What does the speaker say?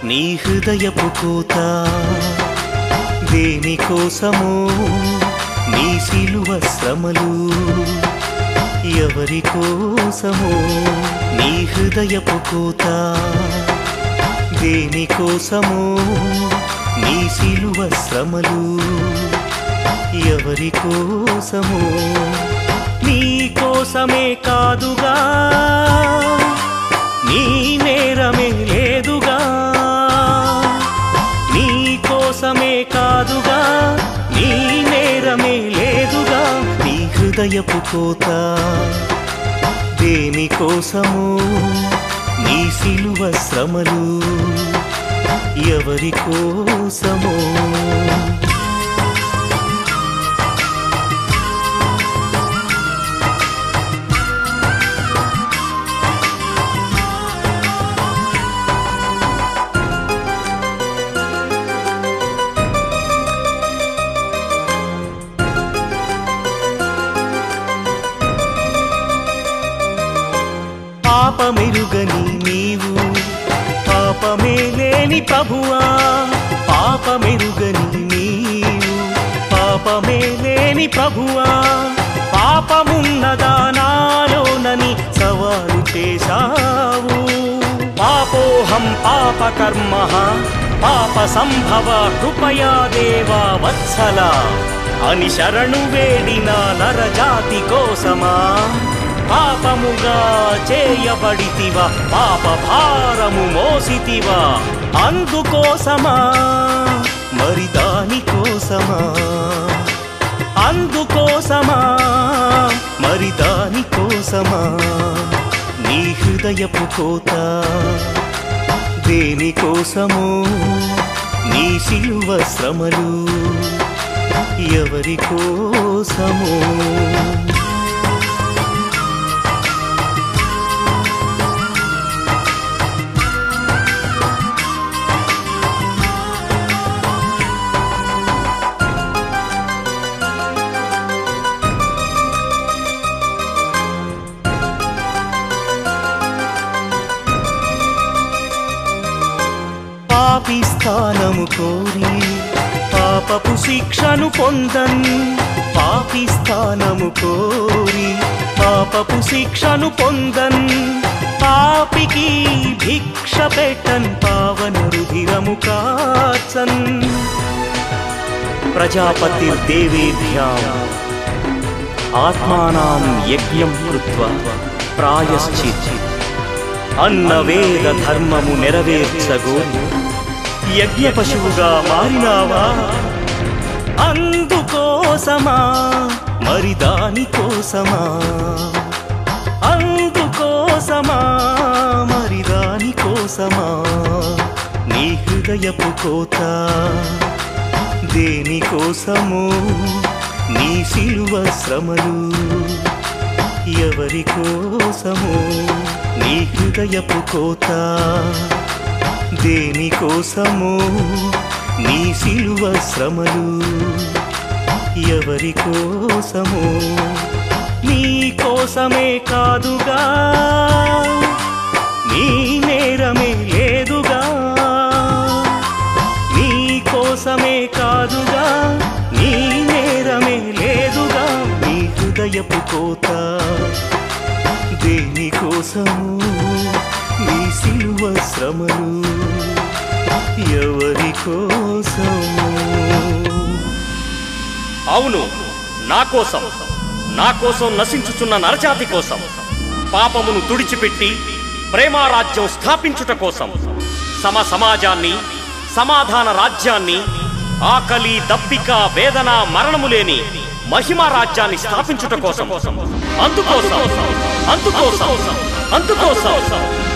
నీ హృదయపు కోత దేనికోసమో నీ సిలువ శ్రమలు ఎవరి కోసమో నీ హృదయపు కోత దేనికోసమో నీ సిలువ శ్రమలు ఎవరి కోసమో నీ కోసమే కాదుగా నీ నేరమే లేదుగా నీ కోసమే కాదుగా నీ నేరమే లేదుగా నీ హృదయపు కోత దేనికోసమో నీ సిలువ శ్రమలు ఎవరి కోసమో పాపమెరుగని నీవు పాపమే లేని ప్రభువా పాపమెరుగని నీవు పాపమే లేని ప్రభువా పాపమున్నదా నాలోనని సవాలు చేశావు పాపోహం పాపకర్మ పాప సంభవ కృపయా దేవా వత్సల అని శరణు వేడిన నరజాతి కోసమా పాపముగా చేయబడితివా పాప భారము మోసితివా అందుకోసమా మరి దాని కోసమా అందుకోసమా మరి దాని కోసమా నీ హృదయపు కోత దేనికోసమో నీ సిలువ శ్రమలు ఎవరి కోసమో పాపి స్థానము కోరి పాపపు శిక్షను పొందన్ పాపి స్థానము కోరి పాపపు శిక్షను పొందన్ పాపికి భిక్ష పెట్టన్ పావన రుధిరము కాచన్ ప్రజాపతి దేవేభ్యాం ఆత్మానాం యజ్ఞం కృత్వా ప్రాయశ్చిత్ అన్న వేద ధర్మము నెరవేర్చగోరి యజ్ఞ పశువుగా మారినావా అందుకోసమా మరి దాని కోసమా అందుకోసమా మరి దాని కోసమా నీ హృదయపు కోత దేనికోసమో నీ సిలువ శ్రమలు ఎవరి కోసమో నీ హృదయపు కోత దేనికోసమో నీ సిలువ శ్రమలు ఎవరి కోసమో నీ కోసమే కాదుగా నీ నేరమే లేదుగా నీ కోసమే కాదుగా నీ నేరమే లేదుగా నీ హృదయపు కోత దేనికోసము నీ సిలువ శ్రమలు ఎవరి కోసము అవును నా కోసం నా కోసం నశించుచున్న నరజాతి కోసం పాపమును తుడిచిపెట్టి ప్రేమారాజ్యం స్థాపించుట కోసం సమ సమాజాన్ని సమాధాన రాజ్యాన్ని ఆకలి దప్పిక వేదన మరణము లేని మహిమా రాజ్యాన్ని స్థాపించుట కోసం అందుకోసం అందుకోసం అందుకోసం